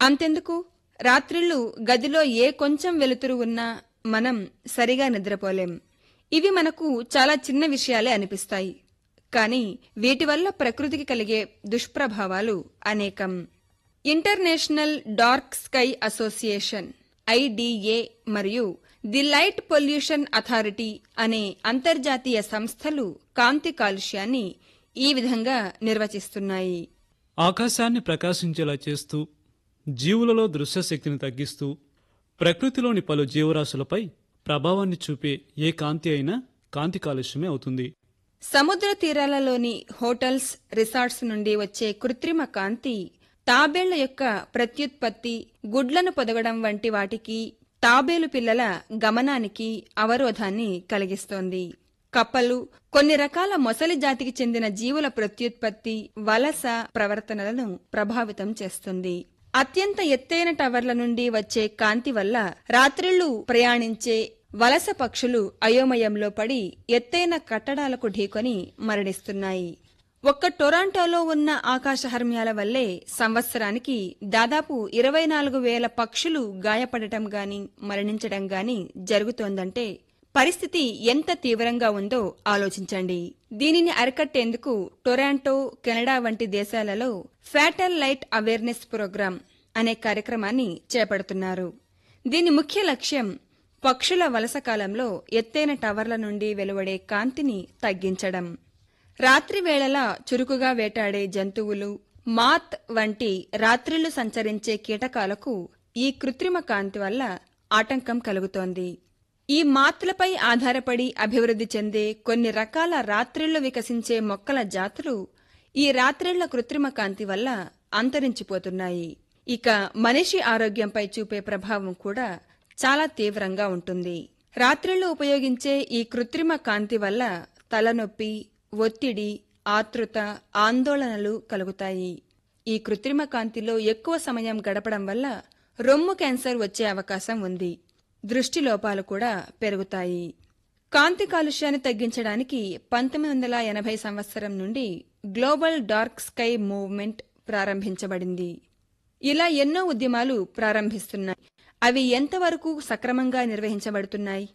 అంతెందుకు రాత్రిళ్ళు గదిలో ఏ కొంచెం వెలుతురు ఉన్నా మనం సరిగా నిద్రపోలేం ఇవి మనకు చాలా చిన్న విషయాలే అనిపిస్తాయి కానీ వీటి వల్ల ప్రకృతికి కలిగే దుష్ప్రభావాలు అనేకం international dark sky association IDA మరియు ది లైట్ పొల్యూషన్ అథారిటీ అనే అంతర్జాతీయ సంస్థలు కాంతి కాలుష్యాన్ని ఈ విధంగా నిర్వచిస్తున్నాయి ఆకాశాన్ని ప్రకాశించేలా చేస్తూ జీవులలో దృశ్యశక్తిని తగ్గిస్తూ ప్రకృతిలోని పలు జీవరాశులపై ప్రభావాన్ని చూపే ఏ కాంతి అయినా కాంతి కాలుష్యమే అవుతుంది సముద్ర తీరాలలోని హోటల్స్ రిసార్ట్స్ నుండి వచ్చే కృత్రిమ కాంతి తాబేళ్ల యొక్క ప్రత్యుత్పత్తి గుడ్లను పొదగడం వంటి వాటికి తాబేలు పిల్లల గమనానికి అవరోధాన్ని కలిగిస్తోంది కప్పలు కొన్ని రకాల మొసలి జాతికి చెందిన జీవుల ప్రత్యుత్పత్తి వలస ప్రవర్తనలను ప్రభావితం చేస్తుంది అత్యంత ఎత్తైన టవర్ల నుండి వచ్చే కాంతి వల్ల రాత్రిళ్లు ప్రయాణించే వలస పక్షులు అయోమయంలో పడి ఎత్తైన కట్టడాలకు ఢీకొని మరణిస్తున్నాయి ఒక్క టొరాంటోలో ఉన్న ఆకాశహర్మ్యాల వల్లే సంవత్సరానికి దాదాపు ఇరవై నాలుగు వేల పక్షులు గాయపడటం గాని మరణించడం గాని జరుగుతోందంటే పరిస్థితి ఎంత తీవ్రంగా ఉందో ఆలోచించండి దీనిని అరికట్టేందుకు టొరాంటో కెనడా వంటి దేశాలలో ఫ్యాటల్ లైట్ అవేర్నెస్ ప్రోగ్రాం అనే కార్యక్రమాన్ని చేపడుతున్నారు దీని ముఖ్య లక్ష్యం పక్షుల వలస కాలంలో ఎత్తైన టవర్ల నుండి వెలువడే కాంతిని తగ్గించడం రాత్రి వేళలా చురుకుగా వేటాడే జంతువులు మాత్ వంటి రాత్రిళ్లు సంచరించే కీటకాలకు ఈ కృత్రిమ కాంతి వల్ల ఆటంకం కలుగుతోంది ఈ మాత్లపై ఆధారపడి అభివృద్ధి చెందే కొన్ని రకాల రాత్రిళ్లు వికసించే మొక్కల జాతులు ఈ రాత్రిళ్ల కృత్రిమ కాంతి వల్ల అంతరించిపోతున్నాయి ఇక మనిషి ఆరోగ్యంపై చూపే ప్రభావం కూడా చాలా తీవ్రంగా ఉంటుంది రాత్రిళ్లు ఉపయోగించే ఈ కృత్రిమ కాంతి వల్ల తలనొప్పి ఒత్తిడి ఆతృత ఆందోళనలు కలుగుతాయి ఈ కృత్రిమ కాంతిలో ఎక్కువ సమయం గడపడం వల్ల రొమ్ము క్యాన్సర్ వచ్చే అవకాశం ఉంది దృష్టి లోపాలు కూడా పెరుగుతాయి కాంతి కాలుష్యాన్ని తగ్గించడానికి పంతొమ్మిది వందల ఎనభై సంవత్సరం నుండి గ్లోబల్ డార్క్ స్కై మూవ్మెంట్ ప్రారంభించబడింది ఇలా ఎన్నో ఉద్యమాలు ప్రారంభిస్తున్నాయి అవి ఎంతవరకు సక్రమంగా నిర్వహించబడుతున్నాయి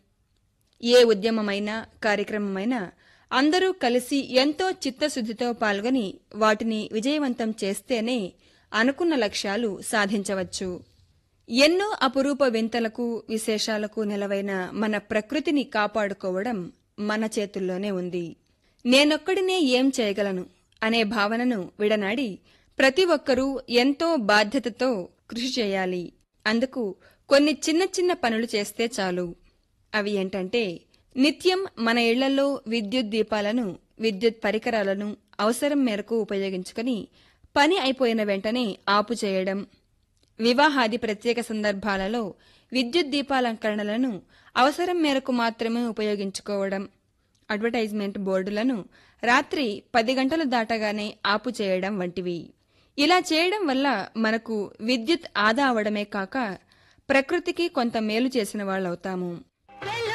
ఏ ఉద్యమమైనా కార్యక్రమమైనా అందరూ కలిసి ఎంతో చిత్తశుద్ధితో పాల్గొని వాటిని విజయవంతం చేస్తేనే అనుకున్న లక్ష్యాలు సాధించవచ్చు ఎన్నో అపురూప వింతలకు విశేషాలకు నెలవైన మన ప్రకృతిని కాపాడుకోవడం మన చేతుల్లోనే ఉంది నేనొక్కడినే ఏం చేయగలను అనే భావనను విడనాడి ప్రతి ఒక్కరూ ఎంతో బాధ్యతతో కృషి చేయాలి అందుకు కొన్ని చిన్న చిన్న పనులు చేస్తే చాలు అవి ఏంటంటే నిత్యం మన ఇళ్లలో విద్యుత్ దీపాలను విద్యుత్ పరికరాలను అవసరం మేరకు ఉపయోగించుకొని పని అయిపోయిన వెంటనే ఆపు చేయడం వివాహాది ప్రత్యేక సందర్భాలలో విద్యుత్ దీపాలంకరణలను అవసరం మేరకు మాత్రమే ఉపయోగించుకోవడం అడ్వర్టైజ్మెంట్ బోర్డులను రాత్రి పది గంటలు దాటగానే ఆపు చేయడం వంటివి ఇలా చేయడం వల్ల మనకు విద్యుత్ ఆదా అవడమే కాక ప్రకృతికి కొంత మేలు చేసిన వాళ్ళవుతాము